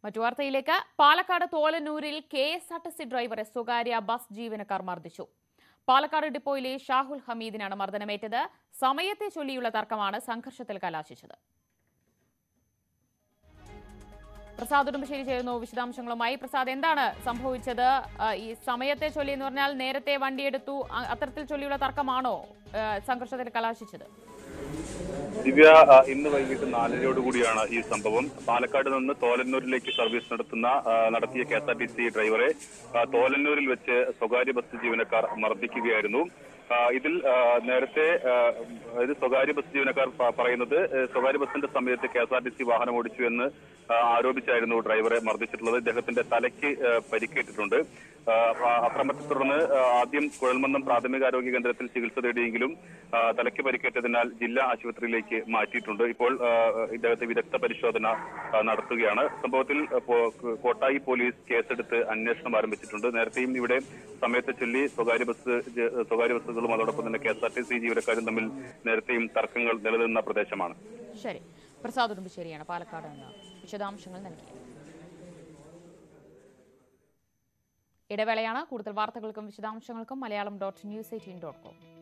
മറ്റു വാർത്തയിലേക്ക് പാലക്കാട് തോലന്നൂരിൽ K S R T C ഡ്രൈവറെ സ്വകാര്യ ബസ് ജീവനക്കാർ മർദ്ദിച്ചു പാലക്കാട് ഡിപ്പോയിലെ ഷാഹുൽ ഹമീദിനാണ് മർദ്ദനമേറ്റത് സമയത്തെ ചൊല്ലിയുള്ള തർക്കമാണ് സംഘർഷത്തിൽ കലാശിച്ചത് പ്രസാദ് ഉടുമ്പശ്ശേരി ചേരുന്നു വിശദാംശങ്ങളുമായി പ്രസാദ് എന്താണ് സംഭവിച്ചത് ആ, ഈ സമയത്തെ ചൊല്ലി എന്ന് പറഞ്ഞാൽ നേരത്തെ വണ്ടിയെടുത്തു അ- അത്തരത്തിൽ ചൊല്ലിയുള്ള തർക്കമാണോ ആ, സംഘർഷത്തിൽ കലാശിച്ചത് ദിവ്യ ആ, ഇന്ന് വൈകിട്ട് നാലരയോട് കൂടിയാണ് ഈ സംഭവം പാലക്കാട് നിന്ന് തോലന്നൂരിലേക്ക് സർവീസ് നടത്തുന്ന ആ, നടത്തിയ K S R T C ഡ്രൈവറെ ആ, തോലന്നൂരിൽ വെച്ച് സ്വകാര്യ ബസ് ജീവനക്കാർ മർദ്ദിക്കുകയായിരുന്നു ആ, ഇതിൽ ആ, നേരത്തെ ആ, അതായത് സ്വകാര്യ ബസ് ജീവനക്കാർ പ- പറയുന്നത് ഏ, സ്വകാര്യ ബസിന്റെ സമയത്ത് K S R T C വാഹനം ഓടിച്ചു എന്ന് ആ, ആരോപിച്ചായിരുന്നു ഡ്രൈവറെ മർദ്ദിച്ചിട്ടുള്ളത് ഇദ്ദേഹത്തിന്റെ തലയ്ക്ക് ആ, പരിക്കേറ്റിട്ടുണ്ട് ആ, അ- അക്രമത്തെ തുടർന്ന് ആ, ആദ്യം കുഴൽമന്ദം പ്രാഥമികാരോഗ്യ കേന്ദ്രത്തിൽ ചികിത്സ തേടിയെങ്കിലും ആ, തലയ്ക്ക് പരിക്കേറ്റതിനാൽ ജില്ലാ ആശുപത്രിയിലേക്ക് മാറ്റിയിട്ടുണ്ട് ഇപ്പോൾ ആ, ഇദ്ദേഹത്തെ വിദഗ്ധ പരിശോധന ആ, നടത്തുകയാണ് സംഭവത്തിൽ ആ, പോ- കോട്ടായി പോലീസ് കേസെടുത്ത് അന്വേഷണം ആരംഭിച്ചിട്ടുണ്ട് നേരത്തെയും ഇവിടെ സമയത്തെ ചൊല്ലി സ്വകാര്യ ബസ് ജ- സ്വകാര്യ ബസ്സുകളും അതോടൊപ്പം തന്നെ K S R T C ജീവനക്കാരും തമ്മിൽ നേരത്തെയും തർക്കങ്ങൾ നിലനിന്ന പ്രദേശമാണ് ശരി പ്രസാദ് ഉടുമ്പശ്ശേരിയാണ് പാലക്കാട് നിന്ന് വിശദാംശങ്ങൾ നൽകിയത് ഇടവേളയാണ് കൂടുതൽ വാർത്തകൾക്കും വിശദാംശങ്ങൾക്കും Malayalam dot news eighteen dot com